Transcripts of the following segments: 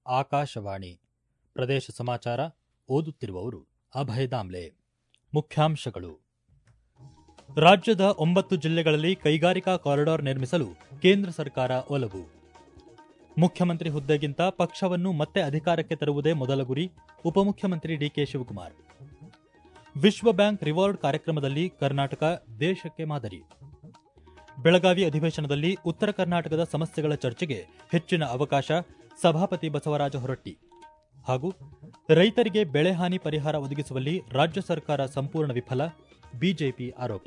ಆಕಾಶವಾಣಿ ಪ್ರದೇಶ ಸಮಾಚಾರ ಓದುತ್ತಿರುವವರು ಅಭಯ ದಾಮ್ಲೆ ಮುಖ್ಯಾಂಶಗಳು ರಾಜ್ಯದ ಒಂಬತ್ತು ಜಿಲ್ಲೆಗಳಲ್ಲಿ ಕೈಗಾರಿಕಾ ಕಾರಿಡಾರ್ ನಿರ್ಮಿಸಲು ಕೇಂದ್ರ ಸರ್ಕಾರ ಒಲವು ಮುಖ್ಯಮಂತ್ರಿ ಹುದ್ದೆಗಿಂತ ಪಕ್ಷವನ್ನು ಮತ್ತೆ ಅಧಿಕಾರಕ್ಕೆ ತರುವುದೇ ಮೊದಲ ಗುರಿ ಉಪಮುಖ್ಯಮಂತ್ರಿ ಡಿಕೆ ಶಿವಕುಮಾರ್ ವಿಶ್ವ ಬ್ಯಾಂಕ್ ರಿವಾರ್ಡ್ ಕಾರ್ಯಕ್ರಮದಲ್ಲಿ ಕರ್ನಾಟಕ ದೇಶಕ್ಕೆ ಮಾದರಿ ಬೆಳಗಾವಿ ಅಧಿವೇಶನದಲ್ಲಿ ಉತ್ತರ ಕರ್ನಾಟಕದ ಸಮಸ್ಯೆಗಳ ಚರ್ಚೆಗೆ ಹೆಚ್ಚಿನ ಅವಕಾಶ ಸಭಾಪತಿ ಬಸವರಾಜ ಹೊರಟ್ಟಿ ಹಾಗೂ ರೈತರಿಗೆ ಬೆಳೆ ಹಾನಿ ಪರಿಹಾರ ಒದಗಿಸುವಲ್ಲಿ ರಾಜ್ಯ ಸರ್ಕಾರ ಸಂಪೂರ್ಣ ವಿಫಲ ಬಿಜೆಪಿ ಆರೋಪ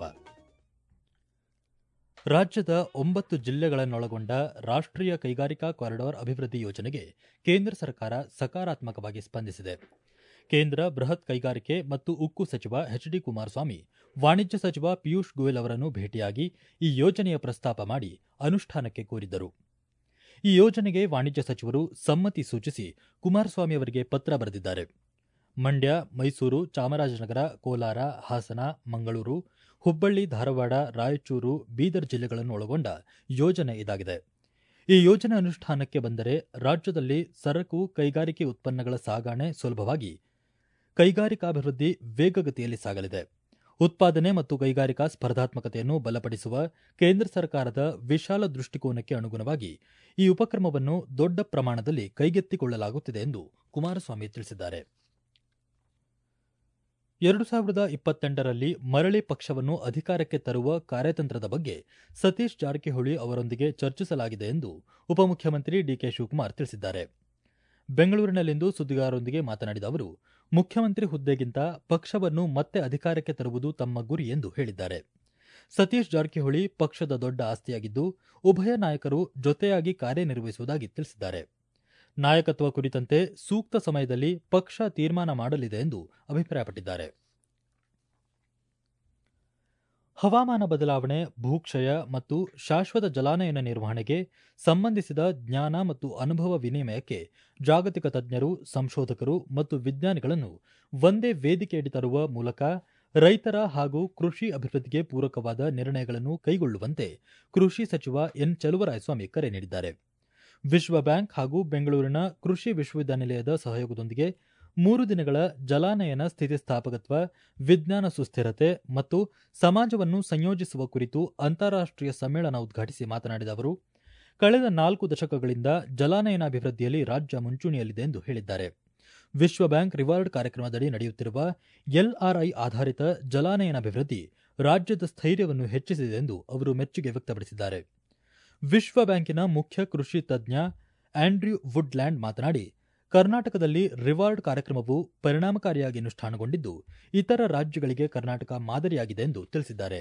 ರಾಜ್ಯದ ಒಂಬತ್ತು ಜಿಲ್ಲೆಗಳನ್ನೊಳಗೊಂಡ ರಾಷ್ಟ್ರೀಯ ಕೈಗಾರಿಕಾ ಕಾರಿಡಾರ್ ಅಭಿವೃದ್ಧಿ ಯೋಜನೆಗೆ ಕೇಂದ್ರ ಸರ್ಕಾರ ಸಕಾರಾತ್ಮಕವಾಗಿ ಸ್ಪಂದಿಸಿದೆ ಕೇಂದ್ರ ಬೃಹತ್ ಕೈಗಾರಿಕೆ ಮತ್ತು ಉಕ್ಕು ಸಚಿವ ಎಚ್ ಡಿ ಕುಮಾರಸ್ವಾಮಿ ವಾಣಿಜ್ಯ ಸಚಿವ ಪಿಯೂಷ್ ಗೋಯಲ್ ಅವರನ್ನು ಭೇಟಿಯಾಗಿ ಈ ಯೋಜನೆಯ ಪ್ರಸ್ತಾಪ ಮಾಡಿ ಅನುಷ್ಠಾನಕ್ಕೆ ಕೋರಿದ್ದರು ಈ ಯೋಜನೆಗೆ ವಾಣಿಜ್ಯ ಸಚಿವರು ಸಮ್ಮತಿ ಸೂಚಿಸಿ ಕುಮಾರಸ್ವಾಮಿ ಅವರಿಗೆ ಪತ್ರ ಬರೆದಿದ್ದಾರೆ ಮಂಡ್ಯ ಮೈಸೂರು ಚಾಮರಾಜನಗರ ಕೋಲಾರ ಹಾಸನ ಮಂಗಳೂರು ಹುಬ್ಬಳ್ಳಿ ಧಾರವಾಡ ರಾಯಚೂರು ಬೀದರ್ ಜಿಲ್ಲೆಗಳನ್ನು ಒಳಗೊಂಡ ಯೋಜನೆ ಇದಾಗಿದೆ ಈ ಯೋಜನೆ ಅನುಷ್ಠಾನಕ್ಕೆ ಬಂದರೆ ರಾಜ್ಯದಲ್ಲಿ ಸರಕು ಕೈಗಾರಿಕೆ ಉತ್ಪನ್ನಗಳ ಸಾಗಣೆ ಸುಲಭವಾಗಿ ಕೈಗಾರಿಕಾಭಿವೃದ್ಧಿ ವೇಗಗತಿಯಲ್ಲಿ ಸಾಗಲಿದೆ ಉತ್ಪಾದನೆ ಮತ್ತು ಕೈಗಾರಿಕಾ ಸ್ಪರ್ಧಾತ್ಮಕತೆಯನ್ನು ಬಲಪಡಿಸುವ ಕೇಂದ್ರ ಸರ್ಕಾರದ ವಿಶಾಲ ದೃಷ್ಟಿಕೋನಕ್ಕೆ ಅನುಗುಣವಾಗಿ ಈ ಉಪಕ್ರಮವನ್ನು ದೊಡ್ಡ ಪ್ರಮಾಣದಲ್ಲಿ ಕೈಗೆತ್ತಿಕೊಳ್ಳಲಾಗುತ್ತಿದೆ ಎಂದು ಕುಮಾರಸ್ವಾಮಿ ತಿಳಿಸಿದ್ದಾರೆ ಎರಡು ಸಾವಿರದ ಇಪ್ಪತ್ತೆಂಟರಲ್ಲಿ ಮರಳಿ ಪಕ್ಷವನ್ನು ಅಧಿಕಾರಕ್ಕೆ ತರುವ ಕಾರ್ಯತಂತ್ರದ ಬಗ್ಗೆ ಸತೀಶ್ ಜಾರಕಿಹೊಳಿ ಅವರೊಂದಿಗೆ ಚರ್ಚಿಸಲಾಗಿದೆ ಎಂದು ಉಪಮುಖ್ಯಮಂತ್ರಿ ಡಿಕೆ ಶಿವಕುಮಾರ್ ತಿಳಿಸಿದ್ದಾರೆ ಬೆಂಗಳೂರಿನಲ್ಲಿಂದು ಸುದ್ದಿಗಾರರೊಂದಿಗೆ ಮಾತನಾಡಿದ ಅವರು ಮುಖ್ಯಮಂತ್ರಿ ಹುದ್ದೆಗಿಂತ ಪಕ್ಷವನ್ನು ಮತ್ತೆ ಅಧಿಕಾರಕ್ಕೆ ತರುವುದು ತಮ್ಮ ಗುರಿ ಎಂದು ಹೇಳಿದ್ದಾರೆ ಸತೀಶ್ ಜಾರಕಿಹೊಳಿ ಪಕ್ಷದ ದೊಡ್ಡ ಆಸ್ತಿಯಾಗಿದ್ದು ಉಭಯ ನಾಯಕರು ಜೊತೆಯಾಗಿ ಕಾರ್ಯನಿರ್ವಹಿಸುವುದಾಗಿ ತಿಳಿಸಿದ್ದಾರೆ ನಾಯಕತ್ವ ಕುರಿತಂತೆ ಸೂಕ್ತ ಸಮಯದಲ್ಲಿ ಪಕ್ಷ ತೀರ್ಮಾನ ಮಾಡಲಿದೆ ಎಂದು ಅಭಿಪ್ರಾಯಪಟ್ಟಿದ್ದಾರೆ ಹವಾಮಾನ ಬದಲಾವಣೆ ಭೂಕ್ಷಯ ಮತ್ತು ಶಾಶ್ವತ ಜಲಾನಯನ ನಿರ್ವಹಣೆಗೆ ಸಂಬಂಧಿಸಿದ ಜ್ಞಾನ ಮತ್ತು ಅನುಭವ ವಿನಿಮಯಕ್ಕೆ ಜಾಗತಿಕ ತಜ್ಞರು ಸಂಶೋಧಕರು ಮತ್ತು ವಿಜ್ಞಾನಿಗಳನ್ನು ಒಂದೇ ವೇದಿಕೆಯಡಿ ತರುವ ಮೂಲಕ ರೈತರ ಹಾಗೂ ಕೃಷಿ ಅಭಿವೃದ್ಧಿಗೆ ಪೂರಕವಾದ ನಿರ್ಣಯಗಳನ್ನು ಕೈಗೊಳ್ಳುವಂತೆ ಕೃಷಿ ಸಚಿವ ಎನ್ ಚಲುವರಾಯಸ್ವಾಮಿ ಕರೆ ನೀಡಿದ್ದಾರೆ ವಿಶ್ವ ಬ್ಯಾಂಕ್ ಹಾಗೂ ಬೆಂಗಳೂರಿನ ಕೃಷಿ ವಿಶ್ವವಿದ್ಯಾನಿಲಯದ ಸಹಯೋಗದೊಂದಿಗೆ ಮೂರು ದಿನಗಳ ಜಲಾನಯನ ಸ್ಥಿತಿಸ್ಥಾಪಕತ್ವ ವಿಜ್ಞಾನ ಸುಸ್ಥಿರತೆ ಮತ್ತು ಸಮಾಜವನ್ನು ಸಂಯೋಜಿಸುವ ಕುರಿತು ಅಂತಾರಾಷ್ಟೀಯ ಸಮ್ಮೇಳನ ಉದ್ಘಾಟಿಸಿ ಮಾತನಾಡಿದ ಅವರು ಕಳೆದ ನಾಲ್ಕು ದಶಕಗಳಿಂದ ಜಲಾನಯನ ಅಭಿವೃದ್ಧಿಯಲ್ಲಿ ರಾಜ್ಯ ಮುಂಚೂಣಿಯಲ್ಲಿದೆ ಎಂದು ಹೇಳಿದ್ದಾರೆ ವಿಶ್ವ ಬ್ಯಾಂಕ್ ರಿವಾರ್ಡ್ ಕಾರ್ಯಕ್ರಮದಡಿ ನಡೆಯುತ್ತಿರುವ ಎಲ್ಆರ್ಐ ಆಧಾರಿತ ಜಲಾನಯನ ಅಭಿವೃದ್ಧಿ ರಾಜ್ಯದ ಸ್ಥೈರ್ಯವನ್ನು ಹೆಚ್ಚಿಸಿದೆ ಎಂದು ಅವರು ಮೆಚ್ಚುಗೆ ವ್ಯಕ್ತಪಡಿಸಿದ್ದಾರೆ ವಿಶ್ವ ಬ್ಯಾಂಕಿನ ಮುಖ್ಯ ಕೃಷಿ ತಜ್ಞ ಆಂಡ್ರ್ಯೂ ವುಡ್ಲ್ಯಾಂಡ್ ಮಾತನಾಡಿ ಕರ್ನಾಟಕದಲ್ಲಿ ರಿವಾರ್ಡ್ ಕಾರ್ಯಕ್ರಮವು ಪರಿಣಾಮಕಾರಿಯಾಗಿ ಅನುಷ್ಠಾನಗೊಂಡಿದ್ದು ಇತರ ರಾಜ್ಯಗಳಿಗೆ ಕರ್ನಾಟಕ ಮಾದರಿಯಾಗಿದೆ ಎಂದು ತಿಳಿಸಿದ್ದಾರೆ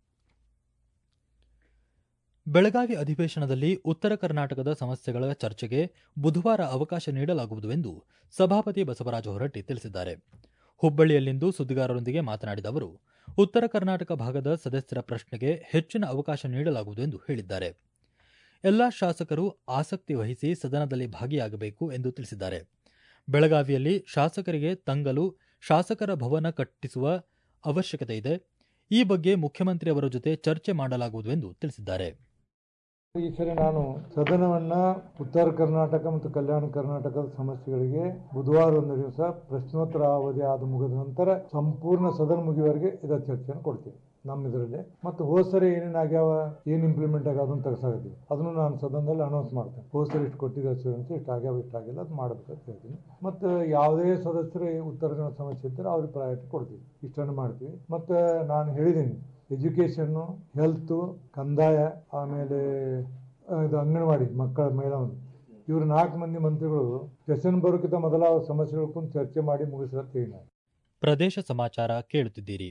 ಬೆಳಗಾವಿ ಅಧಿವೇಶನದಲ್ಲಿ ಉತ್ತರ ಕರ್ನಾಟಕದ ಸಮಸ್ಯೆಗಳ ಚರ್ಚೆಗೆ ಬುಧವಾರ ಅವಕಾಶ ನೀಡಲಾಗುವುದು ಎಂದು ಸಭಾಪತಿ ಬಸವರಾಜ ಹೊರಟ್ಟಿ ತಿಳಿಸಿದ್ದಾರೆ ಹುಬ್ಬಳ್ಳಿಯಲ್ಲಿಂದು ಸುದ್ದಿಗಾರರೊಂದಿಗೆ ಮಾತನಾಡಿದ ಅವರು ಉತ್ತರ ಕರ್ನಾಟಕ ಭಾಗದ ಸದಸ್ಯರ ಪ್ರಶ್ನೆಗೆ ಹೆಚ್ಚಿನ ಅವಕಾಶ ನೀಡಲಾಗುವುದು ಎಂದು ಹೇಳಿದ್ದಾರೆ ಎಲ್ಲಾ ಶಾಸಕರು ಆಸಕ್ತಿ ವಹಿಸಿ ಸದನದಲ್ಲಿ ಭಾಗಿಯಾಗಬೇಕು ಎಂದು ತಿಳಿಸಿದ್ದಾರೆ ಬೆಳಗಾವಿಯಲ್ಲಿ ಶಾಸಕರಿಗೆ ತಂಗಲು ಶಾಸಕರ ಭವನ ಕಟ್ಟಿಸುವ ಅವಶ್ಯಕತೆ ಇದೆ ಈ ಬಗ್ಗೆ ಮುಖ್ಯಮಂತ್ರಿ ಅವರ ಜೊತೆ ಚರ್ಚೆ ಮಾಡಲಾಗುವುದು ಎಂದು ತಿಳಿಸಿದ್ದಾರೆ ಈ ಸರಿ ನಾನು ಸದನವನ್ನ ಉತ್ತರ ಕರ್ನಾಟಕ ಮತ್ತು ಕಲ್ಯಾಣ ಕರ್ನಾಟಕದ ಸಮಸ್ಯೆಗಳಿಗೆ ಬುಧವಾರ ಒಂದು ದಿವಸ ಪ್ರಶ್ನೋತ್ತರ ಅವಧಿ ಆದ ಮುಗಿದ ನಂತರ ಸಂಪೂರ್ಣ ಸದನ ಮುಗಿಯುವವರೆಗೆ ಇದರ ಚರ್ಚೆಯನ್ನು ಕೊಡ್ತೀನಿ ನಮ್ಮ ಇದರಲ್ಲಿ ಮತ್ತು ಹೋದ ಸರಿ ಏನೇನು ಆಗ್ಯಾವ ಏನು ಇಂಪ್ಲಿಮೆಂಟ್ ಆಗ್ಯಾವ ಅದನ್ನು ತೆಗೆಸಾಗತ್ತೀವಿ ಅದನ್ನು ನಾನು ಸದನದಲ್ಲಿ ಅನೌನ್ಸ್ ಮಾಡ್ತೇನೆ ಹೋದ ಸರಿ ಇಷ್ಟು ಕೊಟ್ಟಿದ್ದ ಸ್ಟೂಡೆಂಟ್ಸ್ ಇಷ್ಟು ಆಗ್ಯಾವ ಇಷ್ಟು ಆಗಿಲ್ಲ ಅದು ಮಾಡ್ಬೇಕಂತ ಹೇಳ್ತೀನಿ ಮತ್ತು ಯಾವುದೇ ಸದಸ್ಯರು ಉತ್ತರ ಕನ್ನಡ ಸಮಸ್ಯೆ ಇದ್ದರೆ ಅವ್ರಿಗೆ ಪ್ರಯಾರಿಟಿ ಕೊಡ್ತೀವಿ ಇಷ್ಟನ್ನು ಮಾಡ್ತೀವಿ ಮತ್ತು ನಾನು ಹೇಳಿದ್ದೀನಿ ಎಜುಕೇಷನ್ನು ಹೆಲ್ತು ಕಂದಾಯ ಆಮೇಲೆ ಇದು ಅಂಗನವಾಡಿ ಮಕ್ಕಳ ಮಹಿಳಾ ಇವರು ನಾಲ್ಕು ಮಂದಿ ಮಂತ್ರಿಗಳು ಸೆಷನ್ ಬರೋಕ್ಕಿಂತ ಮೊದಲ ಅವ್ರ ಸಮಸ್ಯೆಗಳ ಕುರಿತು ಚರ್ಚೆ ಮಾಡಿ ಮುಗಿಸ್ಲಂತ ಹೇಳಿ ನಾನು ಪ್ರದೇಶ ಸಮಾಚಾರ ಕೇಳುತ್ತಿದ್ದೀರಿ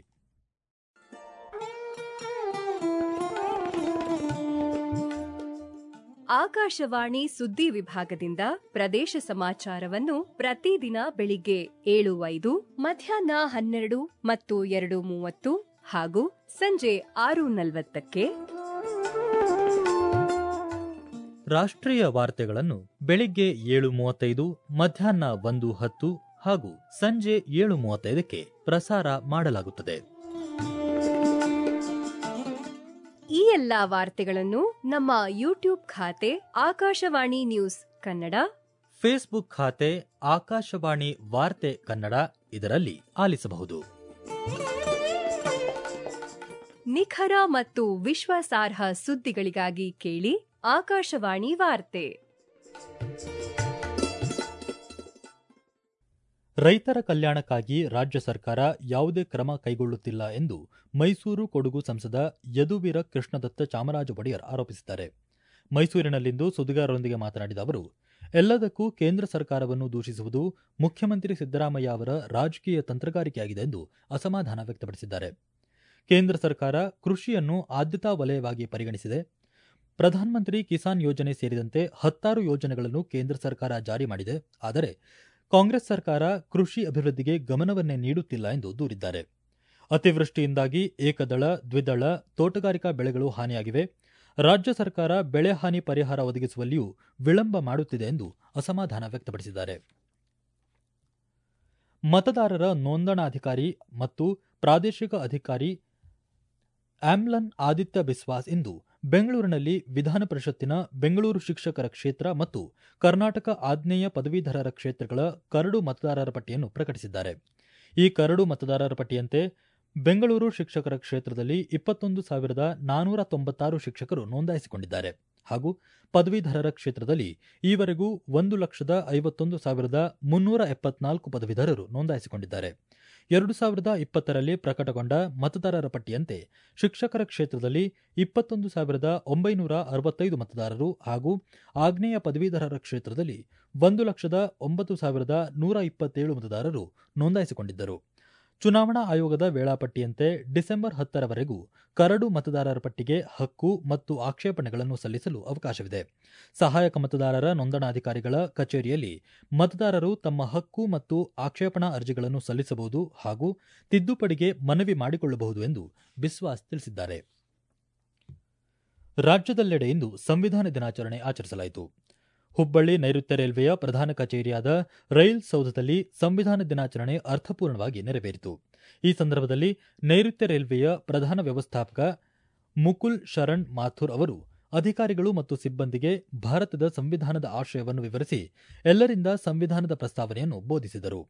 ಆಕಾಶವಾಣಿ ಸುದ್ದಿ ವಿಭಾಗದಿಂದ ಪ್ರದೇಶ ಸಮಾಚಾರವನ್ನು ಪ್ರತಿದಿನ ಬೆಳಿಗ್ಗೆ ಏಳು ಐದು ಮಧ್ಯಾಹ್ನ ಹನ್ನೆರಡು ಮತ್ತು ಎರಡು ಮೂವತ್ತು ಹಾಗೂ ಸಂಜೆ ಆರು ನಲವತ್ತಕ್ಕೆ ರಾಷ್ಟ್ರೀಯ ವಾರ್ತೆಗಳನ್ನು ಬೆಳಿಗ್ಗೆ ಏಳು ಮೂವತ್ತೈದು ಮಧ್ಯಾಹ್ನ ಒಂದು ಹತ್ತು ಹಾಗೂ ಸಂಜೆ ಏಳು ಮೂವತ್ತೈದಕ್ಕೆ ಪ್ರಸಾರ ಮಾಡಲಾಗುತ್ತದೆ ಈ ಎಲ್ಲಾ ವಾರ್ತೆಗಳನ್ನು ನಮ್ಮ ಯೂಟ್ಯೂಬ್ ಖಾತೆ ಆಕಾಶವಾಣಿ ನ್ಯೂಸ್ ಕನ್ನಡ ಫೇಸ್ಬುಕ್ ಖಾತೆ ಆಕಾಶವಾಣಿ ವಾರ್ತೆ ಕನ್ನಡ ಇದರಲ್ಲಿ ಆಲಿಸಬಹುದು ನಿಖರ ಮತ್ತು ವಿಶ್ವಾಸಾರ್ಹ ಸುದ್ದಿಗಳಿಗಾಗಿ ಕೇಳಿ ಆಕಾಶವಾಣಿ ವಾರ್ತೆ ರೈತರ ಕಲ್ಯಾಣಕ್ಕಾಗಿ ರಾಜ್ಯ ಸರ್ಕಾರ ಯಾವುದೇ ಕ್ರಮ ಕೈಗೊಳ್ಳುತ್ತಿಲ್ಲ ಎಂದು ಮೈಸೂರು ಕೊಡಗು ಸಂಸದ ಯದುವೀರ ಕೃಷ್ಣದತ್ತ ಚಾಮರಾಜ ಒಡೆಯರ್ ಆರೋಪಿಸಿದ್ದಾರೆ ಮೈಸೂರಿನಲ್ಲಿಂದು ಸುದ್ದಿಗಾರರೊಂದಿಗೆ ಮಾತನಾಡಿದ ಅವರು ಎಲ್ಲದಕ್ಕೂ ಕೇಂದ್ರ ಸರ್ಕಾರವನ್ನು ದೂಷಿಸುವುದು ಮುಖ್ಯಮಂತ್ರಿ ಸಿದ್ದರಾಮಯ್ಯ ಅವರ ರಾಜಕೀಯ ತಂತ್ರಗಾರಿಕೆಯಾಗಿದೆ ಎಂದು ಅಸಮಾಧಾನ ವ್ಯಕ್ತಪಡಿಸಿದ್ದಾರೆ ಕೇಂದ್ರ ಸರ್ಕಾರ ಕೃಷಿಯನ್ನು ಆದ್ಯತಾ ವಲಯವಾಗಿ ಪರಿಗಣಿಸಿದೆ ಪ್ರಧಾನಮಂತ್ರಿ ಕಿಸಾನ್ ಯೋಜನೆ ಸೇರಿದಂತೆ ಹತ್ತಾರು ಯೋಜನೆಗಳನ್ನು ಕೇಂದ್ರ ಸರ್ಕಾರ ಜಾರಿ ಮಾಡಿದೆ ಆದರೆ ಕಾಂಗ್ರೆಸ್ ಸರ್ಕಾರ ಕೃಷಿ ಅಭಿವೃದ್ಧಿಗೆ ಗಮನವನ್ನೇ ನೀಡುತ್ತಿಲ್ಲ ಎಂದು ದೂರಿದ್ದಾರೆ ಅತಿವೃಷ್ಟಿಯಿಂದಾಗಿ ಏಕದಳ ದ್ವಿದಳ ತೋಟಗಾರಿಕಾ ಬೆಳೆಗಳು ಹಾನಿಯಾಗಿವೆ ರಾಜ್ಯ ಸರ್ಕಾರ ಬೆಳೆ ಹಾನಿ ಪರಿಹಾರ ಒದಗಿಸುವಲ್ಲಿಯೂ ವಿಳಂಬ ಮಾಡುತ್ತಿದೆ ಎಂದು ಅಸಮಾಧಾನ ವ್ಯಕ್ತಪಡಿಸಿದ್ದಾರೆ ಮತದಾರರ ನೋಂದಣಾಧಿಕಾರಿ ಮತ್ತು ಪ್ರಾದೇಶಿಕ ಅಧಿಕಾರಿ ಆಮ್ಲನ್ ಆದಿತ್ಯ ಬಿಸ್ವಾಸ್ ಇಂದು ಬೆಂಗಳೂರಿನಲ್ಲಿ ವಿಧಾನ ಪರಿಷತ್ತಿನ ಬೆಂಗಳೂರು ಶಿಕ್ಷಕರ ಕ್ಷೇತ್ರ ಮತ್ತು ಕರ್ನಾಟಕ ಆಗ್ನೇಯ ಪದವೀಧರರ ಕ್ಷೇತ್ರಗಳ ಕರಡು ಮತದಾರರ ಪಟ್ಟಿಯನ್ನು ಪ್ರಕಟಿಸಿದ್ದಾರೆ ಈ ಕರಡು ಮತದಾರರ ಪಟ್ಟಿಯಂತೆ ಬೆಂಗಳೂರು ಶಿಕ್ಷಕರ ಕ್ಷೇತ್ರದಲ್ಲಿ ಇಪ್ಪತ್ತೊಂದು ಸಾವಿರದ ನಾನೂರ ತೊಂಬತ್ತಾರು ಶಿಕ್ಷಕರು ನೋಂದಾಯಿಸಿಕೊಂಡಿದ್ದಾರೆ ಹಾಗೂ ಪದವೀಧರರ ಕ್ಷೇತ್ರದಲ್ಲಿ ಈವರೆಗೂ ಒಂದು ಲಕ್ಷದ ಐವತ್ತೊಂದು ಸಾವಿರದ ಮುನ್ನೂರ ಎಪ್ಪತ್ನಾಲ್ಕು ಪದವೀಧರರು ನೋಂದಾಯಿಸಿಕೊಂಡಿದ್ದಾರೆ ಎರಡು ಸಾವಿರದ ಇಪ್ಪತ್ತರಲ್ಲಿ ಪ್ರಕಟಗೊಂಡ ಮತದಾರರ ಪಟ್ಟಿಯಂತೆ ಶಿಕ್ಷಕರ ಕ್ಷೇತ್ರದಲ್ಲಿ ಇಪ್ಪತ್ತೊಂದು ಸಾವಿರದ ಒಂಬೈನೂರ ಅರವತ್ತೈದು ಮತದಾರರು ಹಾಗೂ ಆಗ್ನೇಯ ಪದವೀಧರರ ಕ್ಷೇತ್ರದಲ್ಲಿ ಒಂದು ಲಕ್ಷದ ಒಂಬತ್ತು ಸಾವಿರದ ನೂರ ಇಪ್ಪತ್ತೇಳು ಮತದಾರರು ನೋಂದಾಯಿಸಿಕೊಂಡಿದ್ದರು ಚುನಾವಣಾ ಆಯೋಗದ ವೇಳಾಪಟ್ಟಿಯಂತೆ ಡಿಸೆಂಬರ್ ಹತ್ತರವರೆಗೂ ಕರಡು ಮತದಾರರ ಪಟ್ಟಿಗೆ ಹಕ್ಕು ಮತ್ತು ಆಕ್ಷೇಪಣೆಗಳನ್ನು ಸಲ್ಲಿಸಲು ಅವಕಾಶವಿದೆ ಸಹಾಯಕ ಮತದಾರರ ನೋಂದಣಾಧಿಕಾರಿಗಳ ಕಚೇರಿಯಲ್ಲಿ ಮತದಾರರು ತಮ್ಮ ಹಕ್ಕು ಮತ್ತು ಆಕ್ಷೇಪಣಾ ಅರ್ಜಿಗಳನ್ನು ಸಲ್ಲಿಸಬಹುದು ಹಾಗೂ ತಿದ್ದುಪಡಿಗೆ ಮನವಿ ಮಾಡಿಕೊಳ್ಳಬಹುದು ಎಂದು ಬಿಸ್ವಾಸ್ ತಿಳಿಸಿದ್ದಾರೆ ರಾಜ್ಯದೆಲ್ಲೆಡೆ ಇಂದು ಸಂವಿಧಾನ ದಿನಾಚರಣೆ ಆಚರಿಸಲಾಯಿತು ಹುಬ್ಬಳ್ಳಿ ನೈಋತ್ಯ ರೈಲ್ವೆಯ ಪ್ರಧಾನ ಕಚೇರಿಯಾದ ರೈಲ್ ಸೌಧದಲ್ಲಿ ಸಂವಿಧಾನ ದಿನಾಚರಣೆ ಅರ್ಥಪೂರ್ಣವಾಗಿ ನೆರವೇರಿತು ಈ ಸಂದರ್ಭದಲ್ಲಿ ನೈಋತ್ಯ ರೈಲ್ವೆಯ ಪ್ರಧಾನ ವ್ಯವಸ್ಥಾಪಕ ಮುಕುಲ್ ಶರಣ್ ಮಾಥುರ್ ಅವರು ಅಧಿಕಾರಿಗಳು ಮತ್ತು ಸಿಬ್ಬಂದಿಗೆ ಭಾರತದ ಸಂವಿಧಾನದ ಆಶಯವನ್ನು ವಿವರಿಸಿ ಎಲ್ಲರಿಂದ ಸಂವಿಧಾನದ ಪ್ರಸ್ತಾವನೆಯನ್ನು ಬೋಧಿಸಿದರು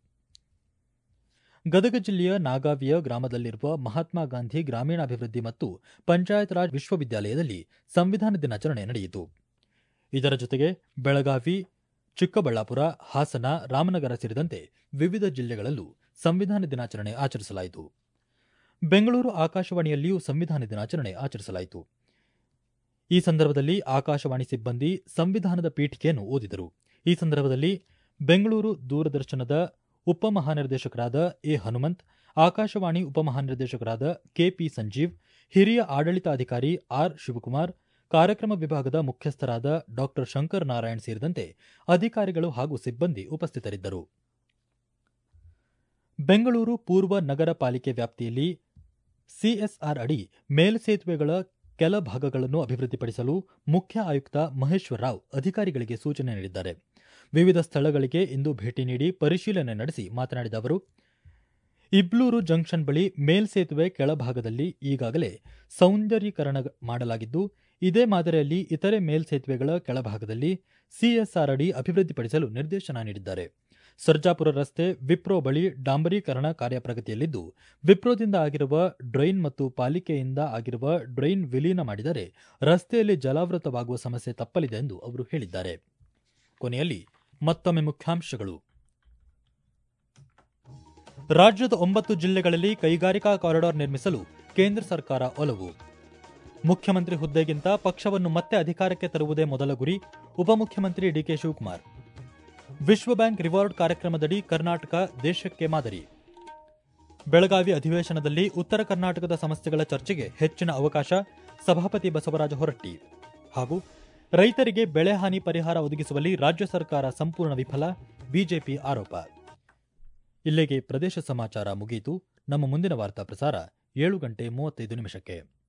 ಗದಗ ಜಿಲ್ಲೆಯ ನಾಗಾವಿಯ ಗ್ರಾಮದಲ್ಲಿರುವ ಮಹಾತ್ಮ ಗಾಂಧಿ ಗ್ರಾಮೀಣಾಭಿವೃದ್ಧಿ ಮತ್ತು ಪಂಚಾಯತ್ ರಾಜ್ ವಿಶ್ವವಿದ್ಯಾಲಯದಲ್ಲಿ ಸಂವಿಧಾನ ದಿನಾಚರಣೆ ನಡೆಯಿತು ಇದರ ಜೊತೆಗೆ ಬೆಳಗಾವಿ ಚಿಕ್ಕಬಳ್ಳಾಪುರ ಹಾಸನ ರಾಮನಗರ ಸೇರಿದಂತೆ ವಿವಿಧ ಜಿಲ್ಲೆಗಳಲ್ಲೂ ಸಂವಿಧಾನ ದಿನಾಚರಣೆ ಆಚರಿಸಲಾಯಿತು ಬೆಂಗಳೂರು ಆಕಾಶವಾಣಿಯಲ್ಲಿಯೂ ಸಂವಿಧಾನ ದಿನಾಚರಣೆ ಆಚರಿಸಲಾಯಿತು ಈ ಸಂದರ್ಭದಲ್ಲಿ ಆಕಾಶವಾಣಿ ಸಿಬ್ಬಂದಿ ಸಂವಿಧಾನದ ಪೀಠಿಕೆಯನ್ನು ಓದಿದರು ಈ ಸಂದರ್ಭದಲ್ಲಿ ಬೆಂಗಳೂರು ದೂರದರ್ಶನದ ಉಪಮಹಾನಿರ್ದೇಶಕರಾದ ಎ ಹನುಮಂತ್ ಆಕಾಶವಾಣಿ ಉಪಮಹಾನಿರ್ದೇಶಕರಾದ ಕೆಪಿ ಸಂಜೀವ್ ಹಿರಿಯ ಆಡಳಿತಾಧಿಕಾರಿ ಆರ್ ಶಿವಕುಮಾರ್ ಕಾರ್ಯಕ್ರಮ ವಿಭಾಗದ ಮುಖ್ಯಸ್ಥರಾದ ಡಾ ಶಂಕರ್ ನಾರಾಯಣ್ ಸೇರಿದಂತೆ ಅಧಿಕಾರಿಗಳು ಹಾಗೂ ಸಿಬ್ಬಂದಿ ಉಪಸ್ಥಿತರಿದ್ದರು ಬೆಂಗಳೂರು ಪೂರ್ವ ನಗರ ಪಾಲಿಕೆ ವ್ಯಾಪ್ತಿಯಲ್ಲಿ ಸಿಎಸ್ಆರ್ ಅಡಿ ಮೇಲ್ಸೇತುವೆಗಳ ಕೆಲ ಭಾಗಗಳನ್ನು ಅಭಿವೃದ್ಧಿಪಡಿಸಲು ಮುಖ್ಯ ಆಯುಕ್ತ ಮಹೇಶ್ವರ ರಾವ್ ಅಧಿಕಾರಿಗಳಿಗೆ ಸೂಚನೆ ನೀಡಿದ್ದಾರೆ ವಿವಿಧ ಸ್ಥಳಗಳಿಗೆ ಇಂದು ಭೇಟಿ ನೀಡಿ ಪರಿಶೀಲನೆ ನಡೆಸಿ ಮಾತನಾಡಿದ ಅವರು ಇಬ್ಲೂರು ಜಂಕ್ಷನ್ ಬಳಿ ಮೇಲ್ಸೇತುವೆ ಕೆಳಭಾಗದಲ್ಲಿ ಈಗಾಗಲೇ ಸೌಂದರ್ಯೀಕರಣ ಮಾಡಲಾಗಿದ್ದು ಇದೇ ಮಾದರಿಯಲ್ಲಿ ಇತರೆ ಮೇಲ್ಸೇತುವೆಗಳ ಕೆಳಭಾಗದಲ್ಲಿ ಸಿಎಸ್ಆರ್ ಅಡಿ ಅಭಿವೃದ್ಧಿಪಡಿಸಲು ನಿರ್ದೇಶನ ನೀಡಿದ್ದಾರೆ ಸರ್ಜಾಪುರ ರಸ್ತೆ ವಿಪ್ರೋ ಬಳಿ ಡಾಂಬರೀಕರಣ ಕಾರ್ಯ ಪ್ರಗತಿಯಲ್ಲಿದ್ದು ವಿಪ್ರೋದಿಂದ ಆಗಿರುವ ಡ್ರೈನ್ ಮತ್ತು ಪಾಲಿಕೆಯಿಂದ ಆಗಿರುವ ಡ್ರೈನ್ ವಿಲೀನ ಮಾಡಿದರೆ ರಸ್ತೆಯಲ್ಲಿ ಜಲಾವೃತವಾಗುವ ಸಮಸ್ಯೆ ತಪ್ಪಲಿದೆ ಎಂದು ಅವರು ಹೇಳಿದ್ದಾರೆ ಕೊನೆಯಲ್ಲಿ ಮತ್ತೊಮ್ಮೆ ಮುಖ್ಯಾಂಶಗಳು ರಾಜ್ಯದ ಒಂಬತ್ತು ಜಿಲ್ಲೆಗಳಲ್ಲಿ ಕೈಗಾರಿಕಾ ಕಾರಿಡಾರ್ ನಿರ್ಮಿಸಲು ಕೇಂದ್ರ ಸರ್ಕಾರ ಒಲವು ಮುಖ್ಯಮಂತ್ರಿ ಹುದ್ದೆಗಿಂತ ಪಕ್ಷವನ್ನು ಮತ್ತೆ ಅಧಿಕಾರಕ್ಕೆ ತರುವುದೇ ಮೊದಲ ಗುರಿ ಉಪಮುಖ್ಯಮಂತ್ರಿ ಡಿಕೆ ಶಿವಕುಮಾರ್ ವಿಶ್ವ ಬ್ಯಾಂಕ್ ರಿವಾರ್ಡ್ ಕಾರ್ಯಕ್ರಮದಡಿ ಕರ್ನಾಟಕ ದೇಶಕ್ಕೆ ಮಾದರಿ ಬೆಳಗಾವಿ ಅಧಿವೇಶನದಲ್ಲಿ ಉತ್ತರ ಕರ್ನಾಟಕದ ಸಮಸ್ಯೆಗಳ ಚರ್ಚೆಗೆ ಹೆಚ್ಚಿನ ಅವಕಾಶ ಸಭಾಪತಿ ಬಸವರಾಜ ಹೊರಟ್ಟಿ ಹಾಗೂ ರೈತರಿಗೆ ಬೆಳೆ ಹಾನಿ ಪರಿಹಾರ ಒದಗಿಸುವಲ್ಲಿ ರಾಜ್ಯ ಸರ್ಕಾರ ಸಂಪೂರ್ಣ ವಿಫಲ ಬಿಜೆಪಿ ಆರೋಪ ಇಲ್ಲಿಗೆ ಪ್ರದೇಶ ಸಮಾಚಾರ ಮುಗಿಯಿತು ನಮ್ಮ ಮುಂದಿನ ವಾರ್ತಾ ಪ್ರಸಾರ ಏಳು ಗಂಟೆ ಮೂವತ್ತೈದು ನಿಮಿಷಕ್ಕೆ